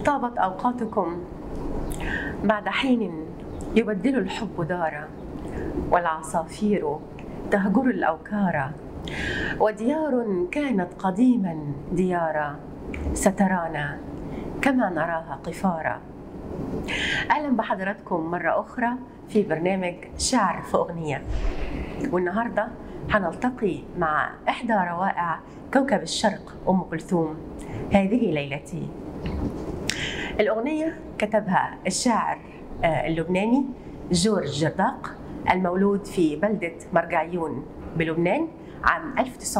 طابت أوقاتكم بعد حين يبدل الحب دارا والعصافير تهجر الأوكار وديار كانت قديما ديارا سترانا كما نراها قفارا أهلا بحضراتكم مرة أخرى في برنامج شعر في أغنية والنهاردة هنلتقي مع إحدى روائع كوكب الشرق أم كلثوم هذه ليلتي الأغنية كتبها الشاعر اللبناني جورج جرداق المولود في بلدة مرجعيون بلبنان عام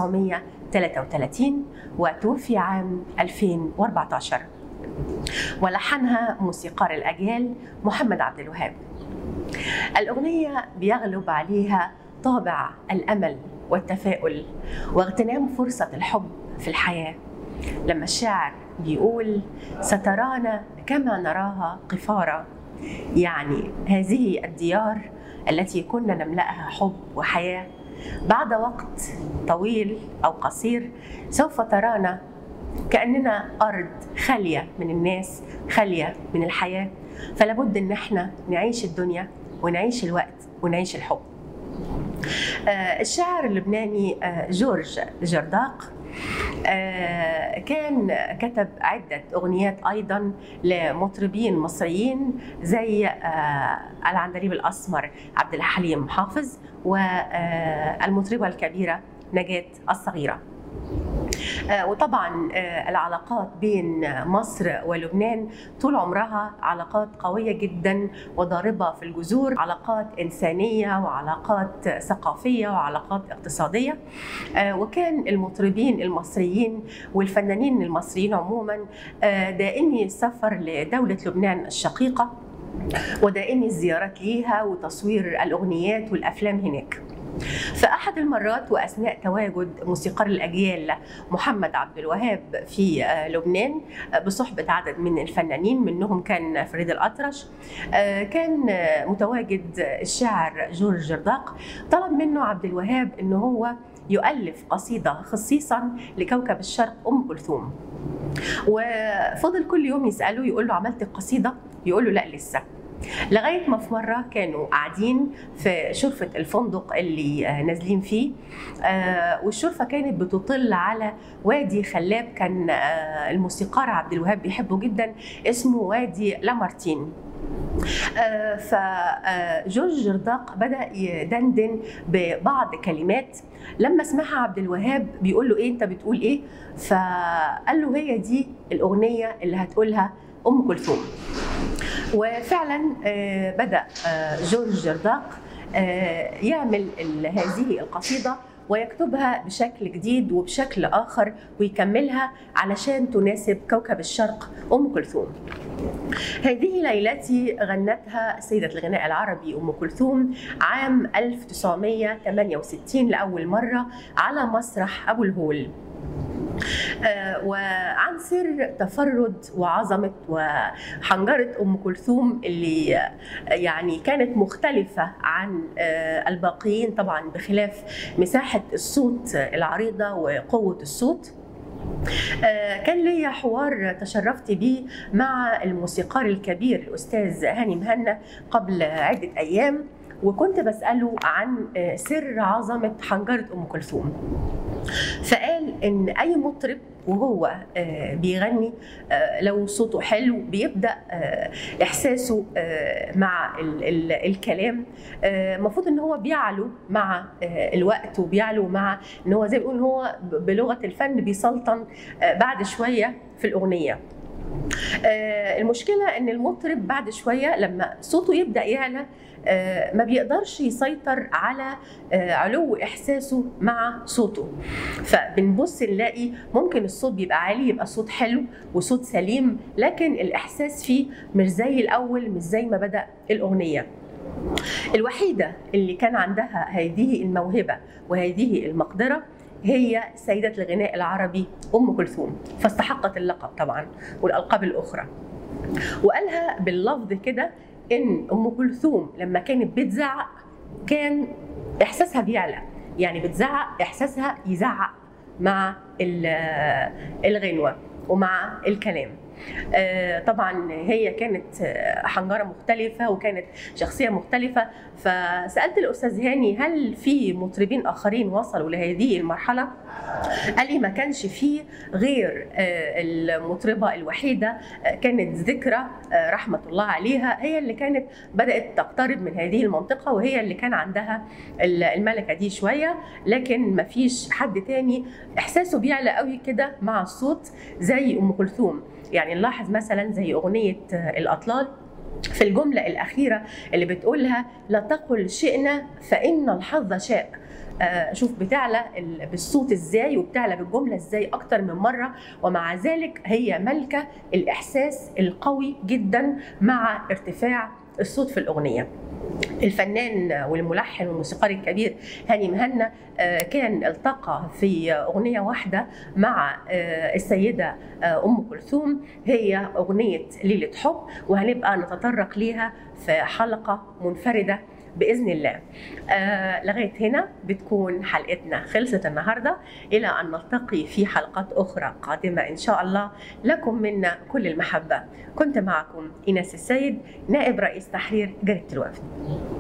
1933 وتوفي عام 2014 ولحنها موسيقار الأجيال محمد عبد الوهاب الأغنية بيغلب عليها طابع الأمل والتفاؤل واغتنام فرصة الحب في الحياة لما الشاعر بيقول سترانا كما نراها قفارا يعني هذه الديار التي كنا نملأها حب وحياة بعد وقت طويل أو قصير سوف ترانا كأننا أرض خالية من الناس خالية من الحياة فلابد إن احنا نعيش الدنيا ونعيش الوقت ونعيش الحب الشاعر اللبناني جورج جرداق كان كتب عدة أغنيات أيضا لمطربين مصريين زي العندليب الأسمر عبد الحليم حافظ والمطربة الكبيرة نجاة الصغيرة وطبعا العلاقات بين مصر ولبنان طول عمرها علاقات قوية جدا وضاربة في الجذور علاقات إنسانية وعلاقات ثقافية وعلاقات اقتصادية وكان المطربين المصريين والفنانين المصريين عموما دائمي السفر لدولة لبنان الشقيقة ودائمي الزيارات ليها وتصوير الأغنيات والأفلام هناك في أحد المرات وأثناء تواجد موسيقار الأجيال محمد عبد الوهاب في لبنان بصحبة عدد من الفنانين منهم كان فريد الأطرش كان متواجد الشاعر جورج جرداق طلب منه عبد الوهاب أنه هو يؤلف قصيدة خصيصا لكوكب الشرق أم كلثوم وفضل كل يوم يسأله يقول له عملت القصيدة يقول له لا لسه لغايه ما في مره كانوا قاعدين في شرفه الفندق اللي نازلين فيه والشرفه كانت بتطل على وادي خلاب كان الموسيقار عبد الوهاب بيحبه جدا اسمه وادي لامارتين فجورج جرداق بدا يدندن ببعض كلمات لما سمعها عبد الوهاب بيقول له ايه انت بتقول ايه فقال له هي دي الاغنيه اللي هتقولها ام كلثوم وفعلا بدا جورج جرداق يعمل هذه القصيده ويكتبها بشكل جديد وبشكل اخر ويكملها علشان تناسب كوكب الشرق ام كلثوم. هذه ليلتي غنتها سيدة الغناء العربي ام كلثوم عام 1968 لاول مره على مسرح ابو الهول. آه وعن سر تفرد وعظمه وحنجره ام كلثوم اللي آه يعني كانت مختلفه عن آه الباقيين طبعا بخلاف مساحه الصوت العريضه وقوه الصوت كان ليا حوار تشرفت به مع الموسيقار الكبير الاستاذ هاني مهنا قبل عده ايام وكنت بساله عن سر عظمه حنجره ام كلثوم فقال ان اي مطرب وهو بيغني لو صوته حلو بيبدا احساسه مع الكلام المفروض ان هو بيعلو مع الوقت وبيعلو مع ان هو زي ما بيقول هو بلغه الفن بيسلطن بعد شويه في الاغنيه المشكله ان المطرب بعد شويه لما صوته يبدا يعلى ما بيقدرش يسيطر على علو احساسه مع صوته فبنبص نلاقي ممكن الصوت بيبقى عالي يبقى صوت حلو وصوت سليم لكن الاحساس فيه مش زي الاول مش زي ما بدا الاغنيه الوحيده اللي كان عندها هذه الموهبه وهذه المقدره هي سيدة الغناء العربي أم كلثوم فاستحقت اللقب طبعا والألقاب الأخرى وقالها باللفظ كده إن أم كلثوم لما كانت بتزعق كان إحساسها بيعلى يعني بتزعق إحساسها يزعق مع الغنوة ومع الكلام آه، طبعا هي كانت آه، حنجره مختلفه وكانت شخصيه مختلفه فسالت الاستاذ هاني هل في مطربين اخرين وصلوا لهذه المرحله قال لي ما كانش فيه غير آه، المطربه الوحيده آه، كانت ذكرى آه، رحمه الله عليها هي اللي كانت بدات تقترب من هذه المنطقه وهي اللي كان عندها ال- الملكه دي شويه لكن ما فيش حد تاني احساسه بيعلى قوي كده مع الصوت زي ام كلثوم يعني نلاحظ مثلا زي اغنيه آه، الاطلال في الجمله الاخيره اللي بتقولها لا تقل شئنا فان الحظ شاء آه، شوف بتعلى ال- بالصوت ازاي وبتعلى بالجمله ازاي اكتر من مره ومع ذلك هي ملكه الاحساس القوي جدا مع ارتفاع الصوت في الاغنيه الفنان والملحن والموسيقار الكبير هاني مهنا آه، كان التقى في اغنيه واحده مع آه، السيده آه، ام كلثوم هي اغنيه ليله حب وهنبقى نتطرق ليها في حلقه منفرده باذن الله. آه لغايه هنا بتكون حلقتنا خلصت النهارده الى ان نلتقي في حلقات اخرى قادمه ان شاء الله لكم منا كل المحبه. كنت معكم ايناس السيد نائب رئيس تحرير جريده الوفد.